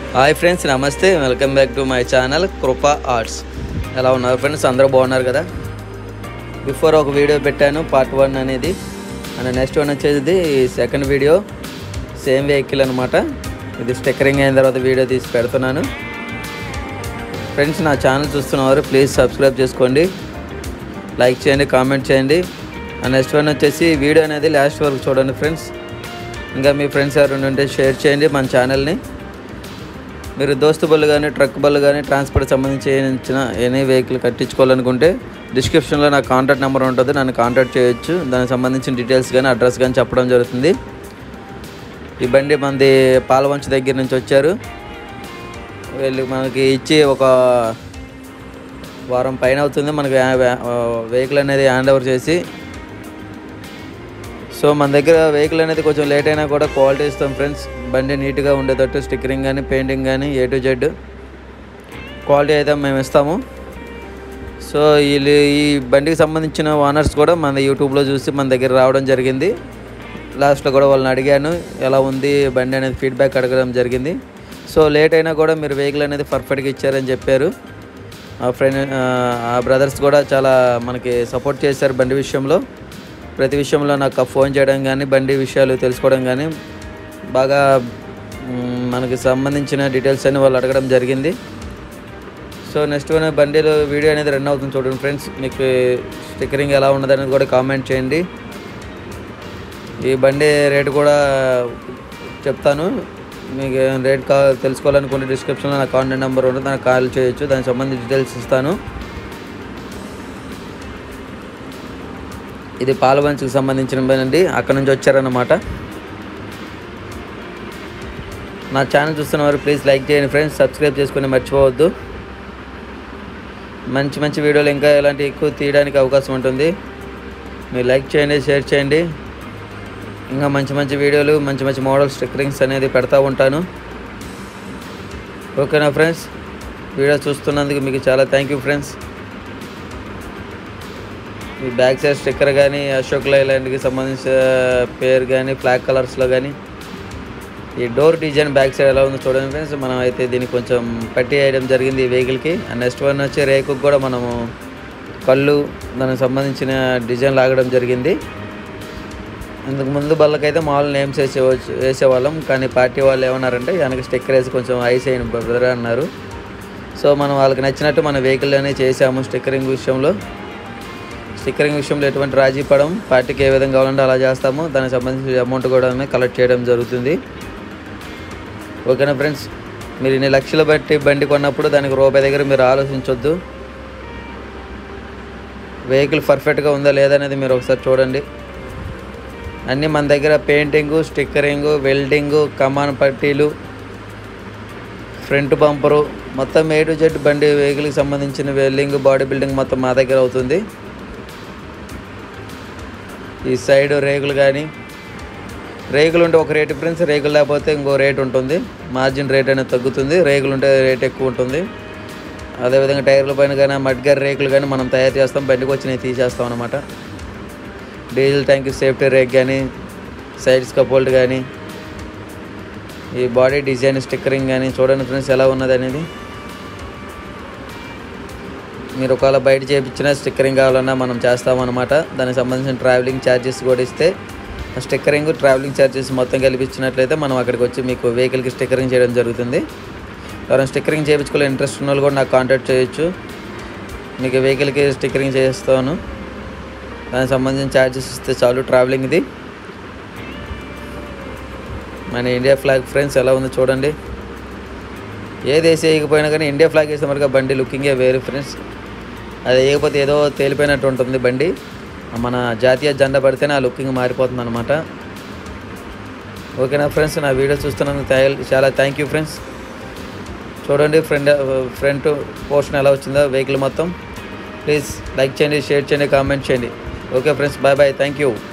hi friends నమస్తే welcome back to my channel Krupa Arts ఎలా ఉన్నారు ఫ్రెండ్స్ అందరూ బాగున్నారు కదా బిఫోర్ ఒక వీడియో పెట్టాను పార్ట్ వన్ అనేది అండ్ నెక్స్ట్ వన్ వచ్చేది సెకండ్ వీడియో సేమ్ వెహికల్ అనమాట ఇది స్టిక్కరింగ్ అయిన తర్వాత వీడియో తీసి పెడుతున్నాను ఫ్రెండ్స్ నా ఛానల్ చూస్తున్నవారు ప్లీజ్ సబ్స్క్రైబ్ చేసుకోండి లైక్ చేయండి కామెంట్ చేయండి అండ్ నెక్స్ట్ వన్ వచ్చేసి వీడియో అనేది లాస్ట్ వరకు చూడండి ఫ్రెండ్స్ ఇంకా మీ ఫ్రెండ్స్ ఎవరైనా ఉంటే షేర్ చేయండి మన ఛానల్ని మీరు దోస్తు బళ్ళు కానీ ట్రక్ బళ్ళు కానీ ట్రాన్స్పోర్ట్ సంబంధించిన ఎనీ వెహికల్ కట్టించుకోవాలనుకుంటే డిస్క్రిప్షన్లో నా కాంటాక్ట్ నెంబర్ ఉంటుంది నన్ను కాంటాక్ట్ చేయొచ్చు దానికి సంబంధించిన డీటెయిల్స్ కానీ అడ్రస్ కానీ చెప్పడం జరుగుతుంది ఈ బండి మనది పాలవంచ దగ్గర నుంచి వచ్చారు వీళ్ళు మనకి ఇచ్చి ఒక వారం పైన అవుతుంది మనకి వెహికల్ అనేది హ్యాండ్ ఓవర్ చేసి సో మన దగ్గర వెహికల్ అనేది కొంచెం లేట్ అయినా కూడా క్వాలిటీ ఇస్తాం ఫ్రెండ్స్ బండి నీట్గా ఉండేటట్టు స్టిక్కరింగ్ కానీ పెయింటింగ్ కానీ ఏ టు జెడ్ క్వాలిటీ అయితే మేము ఇస్తాము సో వీళ్ళు ఈ బండికి సంబంధించిన ఓనర్స్ కూడా మన యూట్యూబ్లో చూసి మన దగ్గర రావడం జరిగింది లాస్ట్లో కూడా వాళ్ళని అడిగాను ఎలా ఉంది బండి అనేది ఫీడ్బ్యాక్ అడగడం జరిగింది సో లేట్ అయినా కూడా మీరు వెహికల్ అనేది పర్ఫెక్ట్గా ఇచ్చారని చెప్పారు ఆ ఫ్రెండ్ ఆ బ్రదర్స్ కూడా చాలా మనకి సపోర్ట్ చేశారు బండి విషయంలో ప్రతి విషయంలో నాకు ఫోన్ చేయడం కానీ బండి విషయాలు తెలుసుకోవడం కానీ బాగా మ్, మనకి సంబంధించిన డీటెయిల్స్ అన్ని వాళ్ళు అడగడం జరిగింది సో నెక్స్ట్ వన్ బండిలో వీడియో అనేది రన్ అవుతుంది చూడండి ఫ్రెండ్స్ మీకు స్టిక్కరింగ్ ఎలా ఉన్నది అనేది కూడా కామెంట్ చేయండి ఈ బండి రేటు కూడా చెప్తాను మీకు ఏమైనా రేట్ కా తెలుసుకోవాలనుకుంటే డిస్క్రిప్షన్లో నా కాంటాక్ట్ నెంబర్ ఉంటుంది నాకు కాల్ చేయొచ్చు దానికి సంబంధించి డీటెయిల్స్ ఇస్తాను ఇది పాలవంచుకు సంబంధించిన బండి అక్కడ నుంచి వచ్చారన్నమాట నా ఛానల్ చూస్తున్న వారు ప్లీజ్ లైక్ చేయండి ఫ్రెండ్స్ సబ్స్క్రైబ్ చేసుకుని మర్చిపోవద్దు మంచి మంచి వీడియోలు ఇంకా ఇలాంటి ఎక్కువ తీయడానికి అవకాశం ఉంటుంది మీరు లైక్ చేయండి షేర్ చేయండి ఇంకా మంచి మంచి వీడియోలు మంచి మంచి మోడల్ స్టిక్కరింగ్స్ అనేది పెడతా ఉంటాను ఓకేనా ఫ్రెండ్స్ వీడియో చూస్తున్నందుకు మీకు చాలా థ్యాంక్ యూ ఫ్రెండ్స్ ఈ బ్యాక్ సైడ్ స్టిక్కర్ కానీ అశోక్ లైలాండ్కి సంబంధించిన పేరు కానీ ఫ్లాగ్ కలర్స్లో కానీ ఈ డోర్ డిజైన్ బ్యాక్ సైడ్ ఎలా ఉందో చూడండి ఫ్రెండ్స్ మనం అయితే దీన్ని కొంచెం పట్టి వేయడం జరిగింది ఈ వెహికల్కి అండ్ నెక్స్ట్ వన్ వచ్చే రేకుకి కూడా మనము కళ్ళు దానికి సంబంధించిన డిజైన్ లాగడం జరిగింది ఇంతకు ముందు బళ్ళకైతే మామూలు నేమ్స్ వేసేవచ్చు వేసేవాళ్ళం కానీ పార్టీ వాళ్ళు ఏమన్నారంటే వెనక స్టిక్కర్ వేసి కొంచెం ఐస్ అయిన బ్రదర్ అన్నారు సో మనం వాళ్ళకి నచ్చినట్టు మన వెహికల్లోనే చేసాము స్టిక్కరింగ్ విషయంలో స్టిక్కరింగ్ విషయంలో ఎటువంటి రాజీ పడం పార్టీకి ఏ విధంగా కావాలంటే అలా చేస్తాము దానికి సంబంధించిన అమౌంట్ కూడా కలెక్ట్ చేయడం జరుగుతుంది ఓకేనా ఫ్రెండ్స్ మీరు ఇన్ని లక్షలు బట్టి బండి కొన్నప్పుడు దానికి రూపాయి దగ్గర మీరు ఆలోచించొద్దు వెహికల్ పర్ఫెక్ట్గా ఉందా లేదా అనేది మీరు ఒకసారి చూడండి అన్నీ మన దగ్గర పెయింటింగు స్టిక్కరింగు వెల్డింగు కమాన్ పట్టీలు ఫ్రంట్ బంపరు మొత్తం ఏ టు జెడ్ బండి వెహికల్కి సంబంధించిన వెల్డింగ్ బాడీ బిల్డింగ్ మొత్తం మా దగ్గర అవుతుంది ఈ సైడ్ రేకులు కానీ రేకులు ఉంటే ఒక రేటు ఫ్రెండ్స్ రేకులు లేకపోతే ఇంకో రేట్ ఉంటుంది మార్జిన్ రేట్ అనేది తగ్గుతుంది రేకులు ఉంటే రేట్ ఎక్కువ ఉంటుంది అదేవిధంగా టైర్ల పైన కానీ మడ్గారి రేకులు కానీ మనం తయారు చేస్తాం బండికి వచ్చినవి తీసేస్తాం అనమాట డీజిల్ ట్యాంక్ సేఫ్టీ రేక్ కానీ సైడ్స్ కపోల్ట్ కానీ ఈ బాడీ డిజైన్ స్టిక్కరింగ్ కానీ చూడండి ఫ్రెండ్స్ ఎలా ఉన్నది అనేది మీరు ఒకవేళ బయట చేయించిన స్టిక్కరింగ్ కావాలన్నా మనం చేస్తామన్నమాట దానికి సంబంధించిన ట్రావెలింగ్ ఛార్జెస్ కూడా ఇస్తే ఆ స్టిక్కరింగ్ ట్రావెలింగ్ ఛార్జెస్ మొత్తం కలిపించినట్లయితే మనం అక్కడికి వచ్చి మీకు వెహికల్కి స్టిక్కరింగ్ చేయడం జరుగుతుంది ఎవరైనా స్టిక్కరింగ్ చేయించుకోవాలి ఇంట్రెస్ట్ ఉన్న వాళ్ళు కూడా నాకు కాంటాక్ట్ చేయొచ్చు మీకు వెహికల్కి స్టిక్కరింగ్ చేస్తాను దానికి సంబంధించిన ఛార్జెస్ ఇస్తే చాలు ట్రావెలింగ్ది మన ఇండియా ఫ్లాగ్ ఫ్రెండ్స్ ఎలా ఉందో చూడండి ఏ దేశం వేయకపోయినా కానీ ఇండియా ఫ్లాగ్ వేస్తే మనకు బండి లుకింగే వేరు ఫ్రెండ్స్ అది వేయకపోతే ఏదో తేలిపోయినట్టు ఉంటుంది బండి మన జాతీయ జెండా పడితేనే ఆ లుకింగ్ మారిపోతుంది అనమాట ఓకేనా ఫ్రెండ్స్ నా వీడియో చూస్తున్నందుకు థ్యా- చాలా థ్యాంక్ యూ ఫ్రెండ్స్ చూడండి ఫ్రంట్ ఫ్రంట్ పోర్షన్ ఎలా వచ్చిందో వెహికల్ మొత్తం ప్లీజ్ లైక్ చేయండి షేర్ చేయండి కామెంట్ చేయండి okay friends bye bye thank you